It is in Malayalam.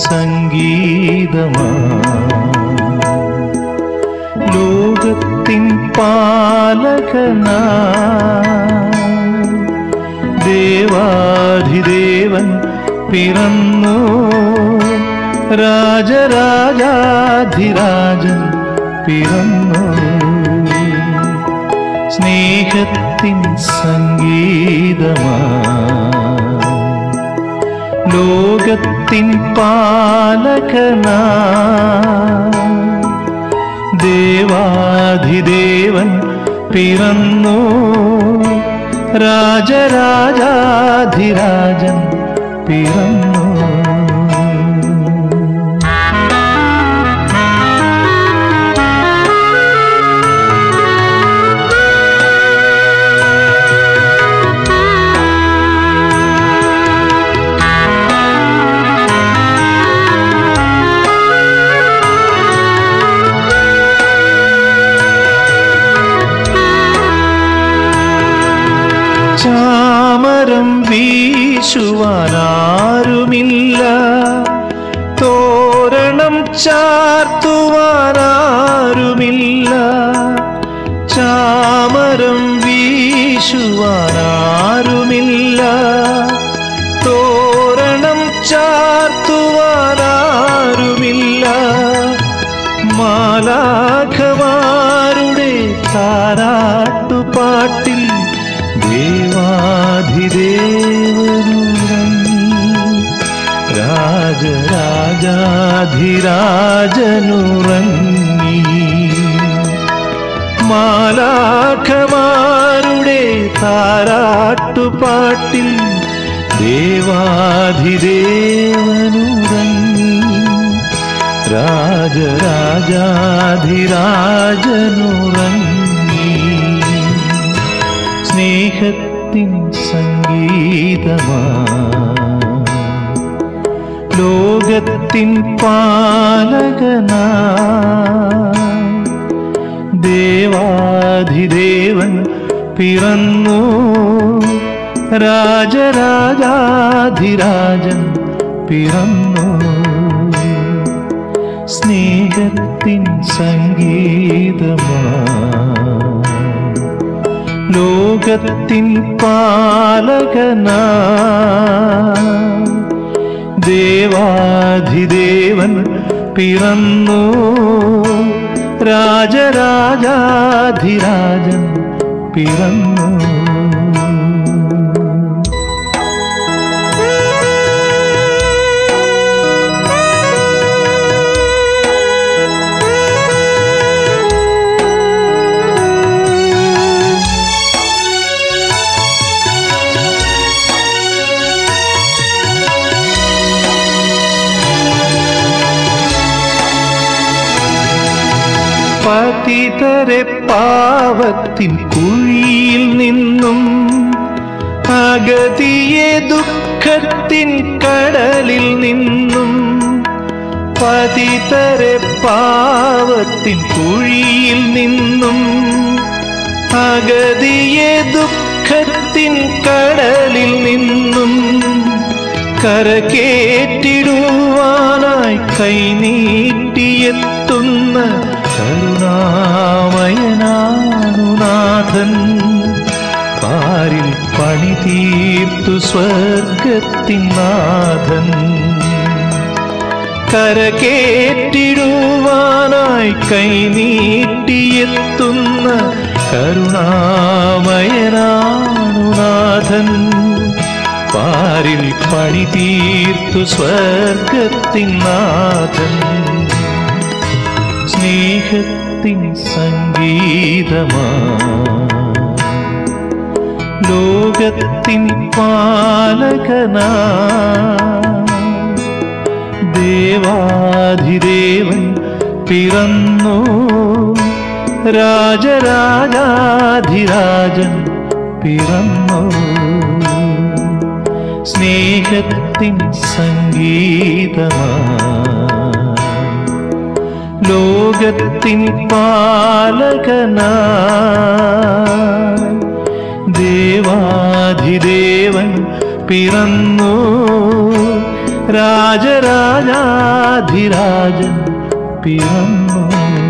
സംഗീതമാ ലോകത്തിൻ പാലകനാ ദേവാധിദേവൻ പിറന്നു രാജരാജാധിരാജൻ പിറന്നു സ്നേഹത്തിൻ സംഗീതമാ ലോകത്തിൻ പാലകനാ ദേവാധിദേവൻ പിറന്നു രാജരാജാധിരാജൻ പിറന്നു ചാമരം വീശുവാനാരുമില്ല തോരണം ചാർത്തുവാനാരുമില്ല ചാമരം വീശുവാനാരുമില്ല തോരണം ചാർത്തുവാനാരുമില്ല മാലാഖമാരുടെ താരാട്ടുപാട്ടിൽ ദേവാധിദേവനുറങ്ങി രാജരാജാധിരാജനുറങ്ങി മാലാഖമാരുടെ താരാട്ടുപാട്ടിൽ ദേവാധിദേവനുറങ്ങി രാജരാജാധിരാജനുറങ്ങി സ്നേഹത്തിൻ സംഗീതമാ ലോകത്തിൻ പാലകനാ ദേവാധിദേവൻ പിറന്നു രാജരാജാധിരാജൻ പിറന്നു സ്നേഹത്തിൻ സംഗീതമാ ലോകത്തിൻ പാലകനാ ദേവാധിദേവൻ പിറന്നു രാജരാജാധിരാജൻ പിറന്നു പതിതരെ പാവത്തിൻ കുഴിയിൽ നിന്നും അഗതിയെ ദുഃഖത്തിൻ കടലിൽ നിന്നും പതിതരെ പാവത്തിൻ കുഴിയിൽ നിന്നും അഗതിയെ ദുഃഖത്തിൻ കടലിൽ നിന്നും കരകേറ്റിടുവാനായി കൈനീട്ടിയെത്തുന്ന കരുണാമയനാണു നാഥൻ പാരിൽ പണി തീർത്തു സ്വർഗത്തിൻ നാഥൻ കരകേറ്റിടുവാനായി കൈനീട്ടിയെത്തുന്ന കരുണാമയനാണു നാഥൻ പാരിൽ പണി തീർത്തു സ്വർഗത്തിൻ നാഥൻ സ്നേഹത്തിൻ സംഗീതമാ ലോകത്തിൻ പാലകനാ ദേവാധിദേവൻ പിറന്നു രാജരാജാധിരാജൻ പിറന്നു സ്നേഹത്തിൻ സംഗീതമാ ലോകത്തിൻ പാലകനാ ദേവാധിദേവൻ പിറന്നു രാജരാജാധിരാജൻ പിറന്നു